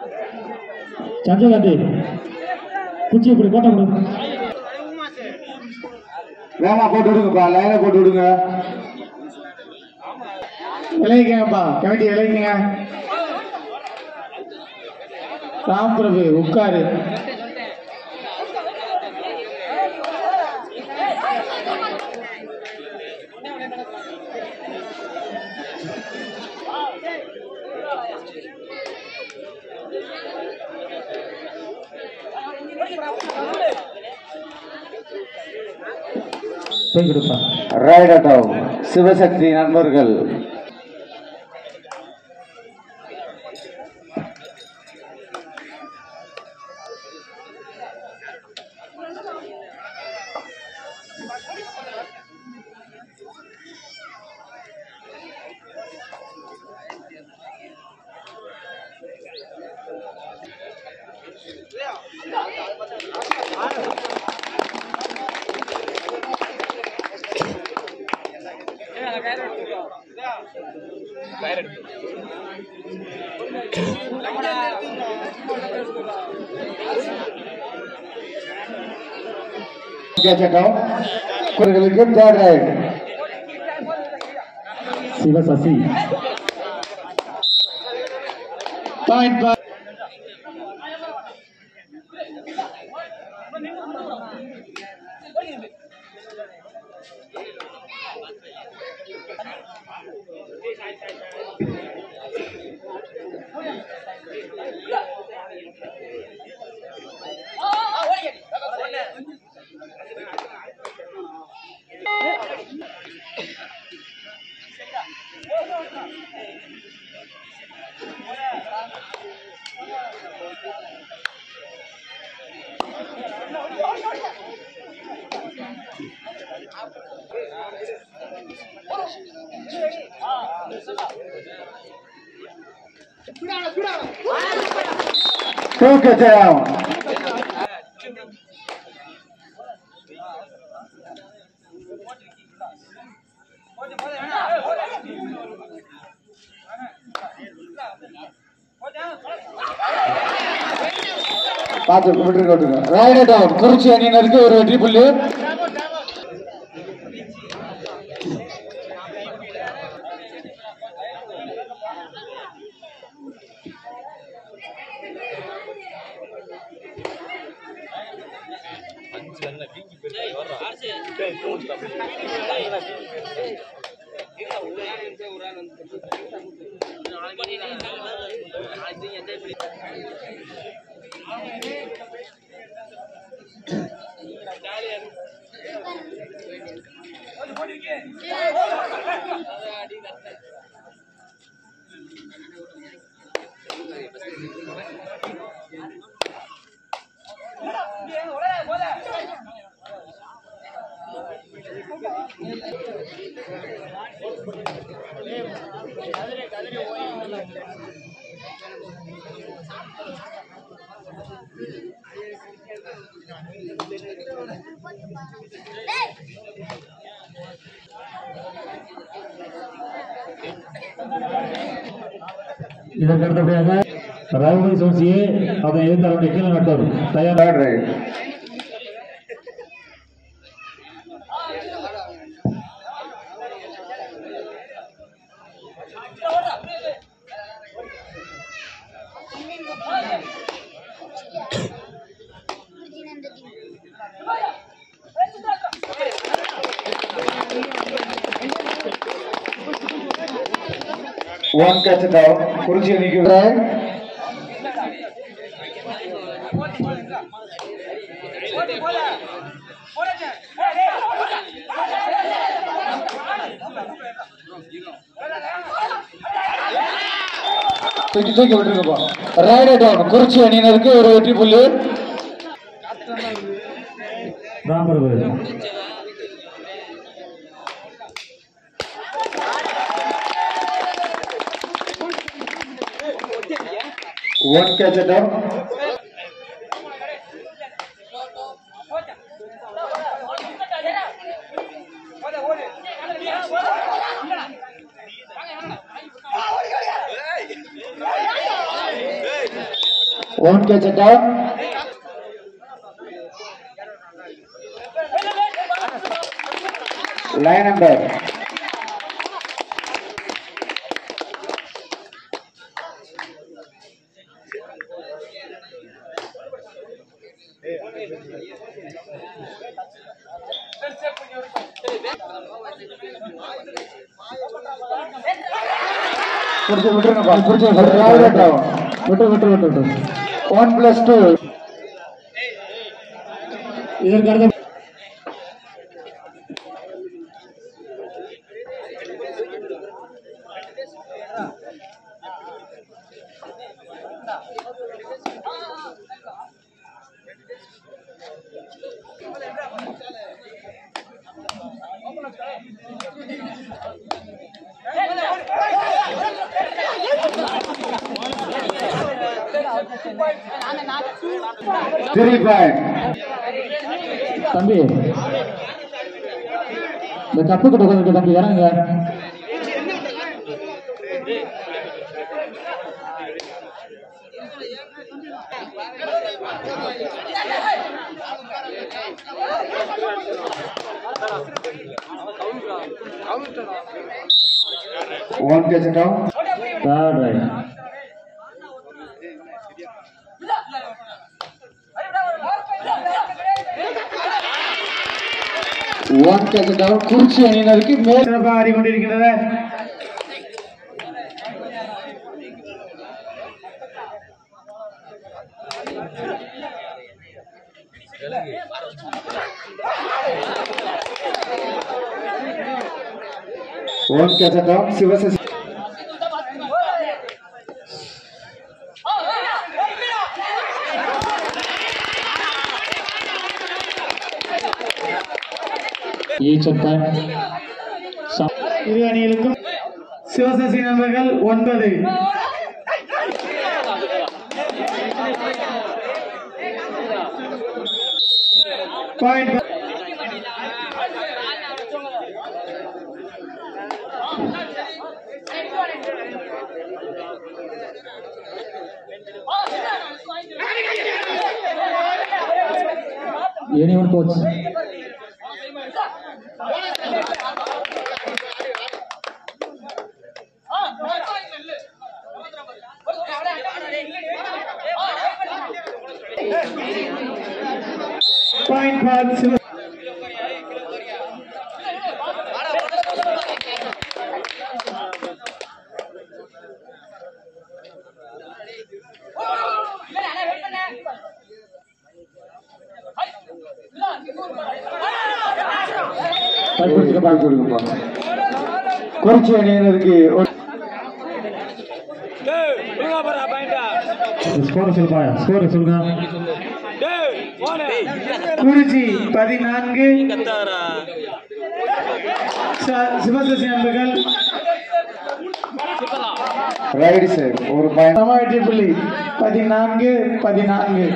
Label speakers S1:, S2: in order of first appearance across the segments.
S1: சந்திரகாந்தி குச்சி இப்படி கோட்டை கொடு
S2: வேகமா போட்டு விடுங்கப்பா லைனை போட்டு விடுங்க
S1: விளைவிக்கங்கப்பா கமிட்டி விளைவிக்கங்க ராம் பிரபு உட்காரு போய் கொடுப்பா
S2: ரைட் அவுட் சிவசக்தி நண்பர்கள் கேட்கட்டும் இவர்களுக்கு தேர்ட் ரைட்
S1: சிவசசி பாயிண்ட் பார்
S2: தூக்க ஜெயம் பார்த்து விட்டு விட்டுருங்க ரைட் அவுட் குறிச்சி அணியினருக்கு ஒரு வெற்றி புள்ளி
S1: இதற்கு அடுத்தபடியாக ரவுடி சோசியே அதை எதிர்த்தவருடைய கீழே நட்டோர் தயார்
S2: third right one catch down Kurichi அணிக்கு ரைட் தூக்கி தூக்கி விட்டுருங்கப்பா ரைட் டவுன் குறிச்சி அணியினருக்கு ஒரு வெற்றி புள்ளி
S1: Ram Prabhu
S2: one catch down one catch down line number பிடிச்சு விட்டுருங்கப்பா பிடிச்சு விட்டு விட்டு விட்டு விட்டு விட்டு ஒன் பிளஸ் டூ
S1: இதற்கு அடுத்த
S2: த்ரீ பாயிண்ட்
S1: தம்பி இந்த கப்பு கிட்ட உட்காந்துருக்க தம்பி இறங்குங்க
S2: one catch down
S1: third right
S2: one catch down Kurichi அணியினருக்கு மேல் சிறப்பாக ஆடிக்கொண்டிருக்கின்றன ஒன் கேட்ச் டவுன் சிவசசி
S1: ஈச் டைம்
S2: இரு அணிகளுக்கும் சிவசசி நண்பர்கள் ஒன்பது point
S1: anyone coach
S2: point for Siva Kurichi அணியினருக்கு ஒரு
S1: ஸ்கோர் சொல்லுப்பா ஸ்கோர் சொல்லுங்க
S2: குறிச்சி பதினான்கு ச- சிவசசி நண்பர்கள் ரைட் சைடு ஒரு பாயிண்ட் சம வெற்றி புள்ளி பதினான்கு பதினான்கு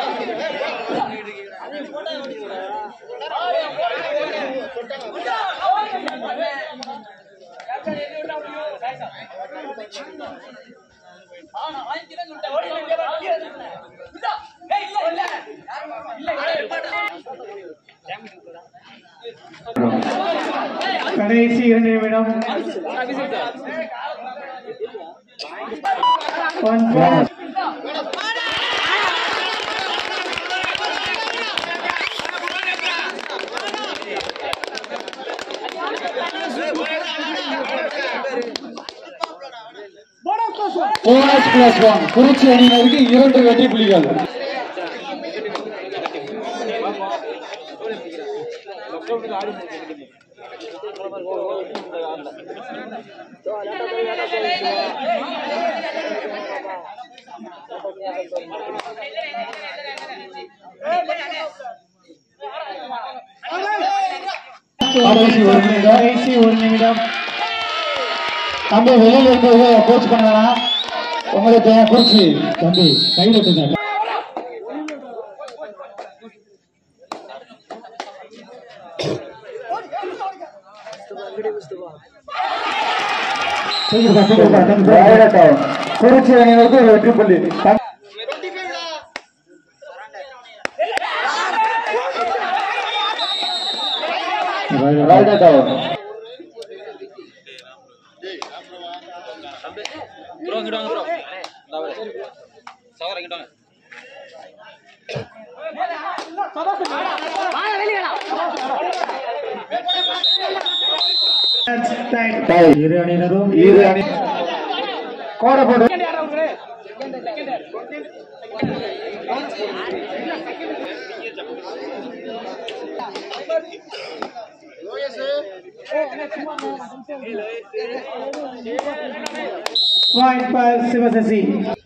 S2: கடைசி இரண்டு நிமிடம் one point bonus plus one Kurichi அணியினருக்கு இரண்டு வெற்றி புள்ளிகள் கடைசி ஒரு நிமிடம் கடைசி ஒரு நிமிடம் தம்பி வெளியில இருந்து கோச் பண்ண வேணாம் உங்களுக்கு குறிச்சி
S1: தம்பி கை விட்டுங்க
S2: குறிச்சி அணியினருக்கு ஒரு வெற்றி புள்ளி ரைட் அவுட் அவுட்
S3: ப்ரோ இங்கிட்டு வாங்க ப்ரோ இந்த அவரு சவர இங்கிட்டு வாங்க
S1: இரு அணியினரும்
S2: இரு அணி கோடை போடு
S4: Point for Sivasasi.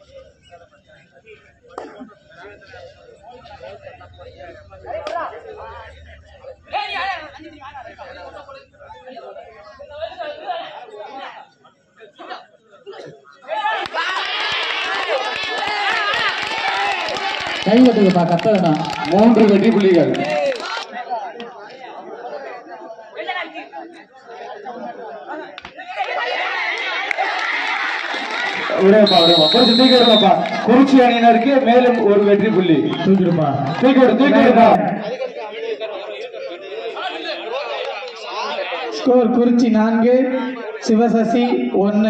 S1: கை கட்டுங்கப்பா கத்த வேணாம்
S2: மூன்று வெற்றி புள்ளிகள் விடுங்கப்பா விடுங்கப்பா கொஞ்சம் தூக்கி விடுங்கப்பா குறிச்சி அணியினருக்கு மேலும் ஒரு வெற்றி புள்ளி
S1: தூக்கிடுப்பா
S2: தூக்கி விடு தூக்கி விடுப்பா
S4: ஸ்கோர் குறிச்சி நான்கு சிவசசி ஒன்னு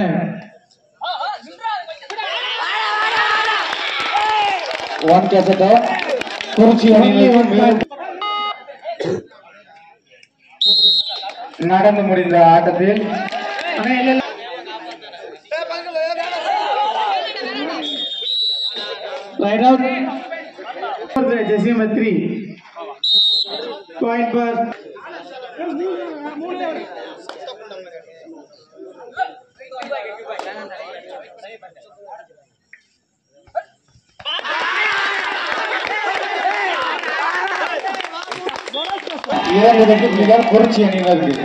S2: ஒன் கேசட்ட குறிச்சி அணியினருக்கு மேலும் நடந்து முடிந்த ஆட்டத்தில்
S4: ரைட் அவுட் ஜெசிமத்ரி பாயிண்ட் பார்
S2: இரண்டு வெற்றி புள்ளிகள் குறிச்சி அணியினருக்கு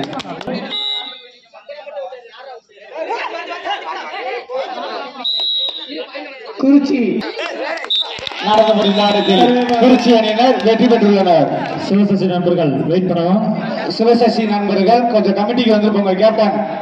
S4: குறிச்சி
S2: நடந்து முடிந்த ஆட்டத்தில் குறிச்சி அணியினர் வெற்றி பெற்றுள்ளனர்
S1: சிவசசி நண்பர்கள் வெயிட் பண்ணவும்
S2: சிவசசி நண்பர்கள் கொஞ்சம் கமிட்டிக்கு வந்து உங்க கேப்டன்